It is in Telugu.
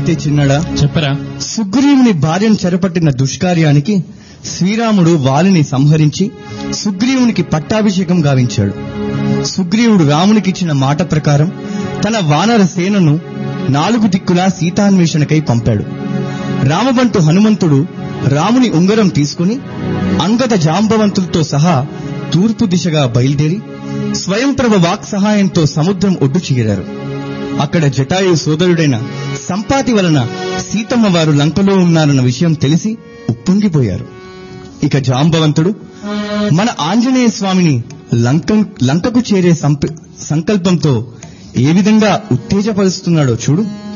అయితే చిన్నడా చెప్పరా సుగ్రీవుని భార్యను చెరపట్టిన దుష్కార్యానికి శ్రీరాముడు వాలిని సంహరించి సుగ్రీవునికి పట్టాభిషేకం గావించాడు సుగ్రీవుడు రామునికిచ్చిన మాట ప్రకారం తన వానర సేనను నాలుగు దిక్కులా సీతాన్వేషణకై పంపాడు రామబంటు హనుమంతుడు రాముని ఉంగరం తీసుకుని అంగద జాంబవంతులతో సహా తూర్పు దిశగా బయలుదేరి స్వయంప్రభ వాక్ సహాయంతో సముద్రం ఒడ్డు చేరారు అక్కడ జటాయు సోదరుడైన సంపాతి వలన సీతమ్మ వారు లంకలో ఉన్నారన్న విషయం తెలిసి ఉప్పొంగిపోయారు ఇక జాంబవంతుడు మన ఆంజనేయ స్వామిని లంక లంకకు చేరే సంప- సంకల్పంతో ఏ విధంగా ఉత్తేజపరుస్తున్నాడో చూడు